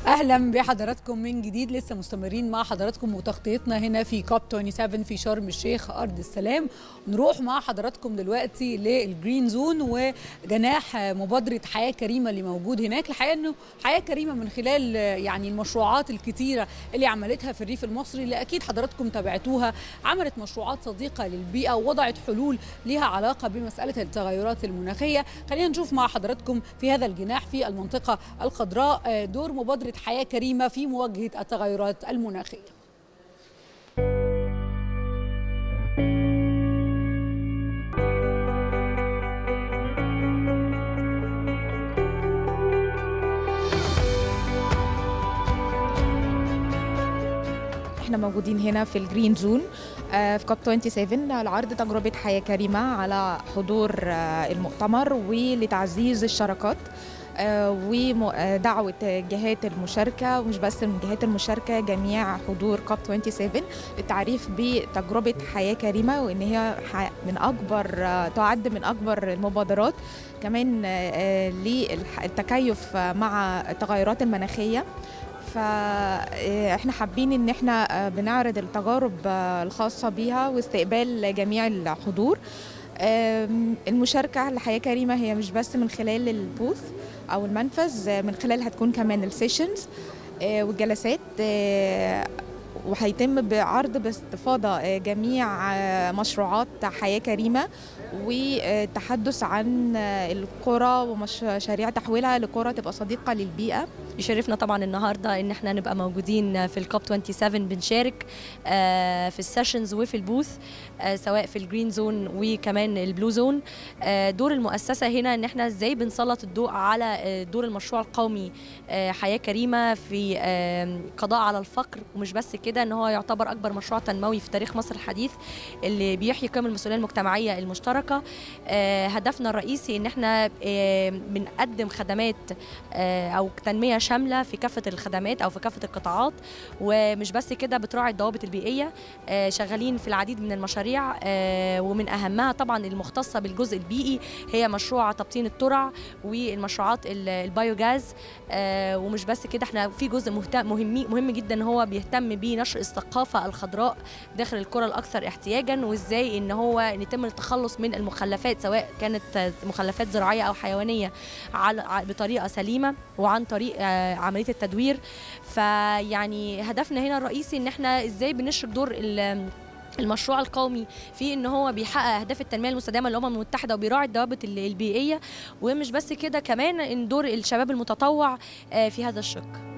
اهلا بحضراتكم من جديد لسه مستمرين مع حضراتكم وتغطيتنا هنا في كوب 27 في شرم الشيخ ارض السلام نروح مع حضراتكم دلوقتي للجرين زون وجناح مبادره حياه كريمه اللي موجود هناك الحقيقه انه حياه كريمه من خلال يعني المشروعات الكتيره اللي عملتها في الريف المصري اللي اكيد حضراتكم تابعتوها عملت مشروعات صديقه للبيئه ووضعت حلول ليها علاقه بمساله التغيرات المناخيه خلينا نشوف مع حضراتكم في هذا الجناح في المنطقه الخضراء دور مبادره حياه كريمه في مواجهه التغيرات المناخيه احنا موجودين هنا في الجرين زون في كوب 27 لعرض تجربة حياة كريمة على حضور المؤتمر ولتعزيز الشراكات ودعوة جهات المشاركة ومش بس من جهات المشاركة جميع حضور كوب 27 للتعريف بتجربة حياة كريمة وإن هي من أكبر تعد من أكبر المبادرات كمان للتكيف مع التغيرات المناخية فاحنا حابين ان احنا بنعرض التجارب الخاصه بيها واستقبال جميع الحضور المشاركة لحياة كريمة هي مش بس من خلال البوث أو المنفذ من خلال هتكون كمان السيشنز والجلسات وهيتم بعرض باستفاضة جميع مشروعات حياة كريمة والتحدث عن القرى ومشاريع تحويلها لقرى تبقى صديقة للبيئة يشرفنا طبعا النهارده ان احنا نبقى موجودين في الكوب 27 بنشارك في السيشنز وفي البوث سواء في الجرين زون وكمان البلو زون دور المؤسسه هنا ان احنا ازاي بنسلط الضوء على دور المشروع القومي حياه كريمه في قضاء على الفقر ومش بس كده ان هو يعتبر اكبر مشروع تنموي في تاريخ مصر الحديث اللي بيحيي قيم المسؤوليه المجتمعيه المشتركه هدفنا الرئيسي ان احنا بنقدم خدمات او تنميه شامله في كافه الخدمات او في كافه القطاعات ومش بس كده بتراعي الضوابط البيئيه شغالين في العديد من المشاريع ومن اهمها طبعا المختصه بالجزء البيئي هي مشروع تبطين الترع والمشروعات البايوجاز ومش بس كده احنا في جزء مهم مهم جدا هو بيهتم بنشر الثقافه الخضراء داخل القرى الاكثر احتياجا وازاي ان هو يتم التخلص من المخلفات سواء كانت مخلفات زراعيه او حيوانيه بطريقه سليمه وعن طريق عمليه التدوير فيعني هدفنا هنا الرئيسي ان احنا ازاي بنشر دور المشروع القومي في ان هو بيحقق اهداف التنميه المستدامه للامم المتحده وبيراعي الضوابط البيئيه ومش بس كده كمان ان دور الشباب المتطوع في هذا الشق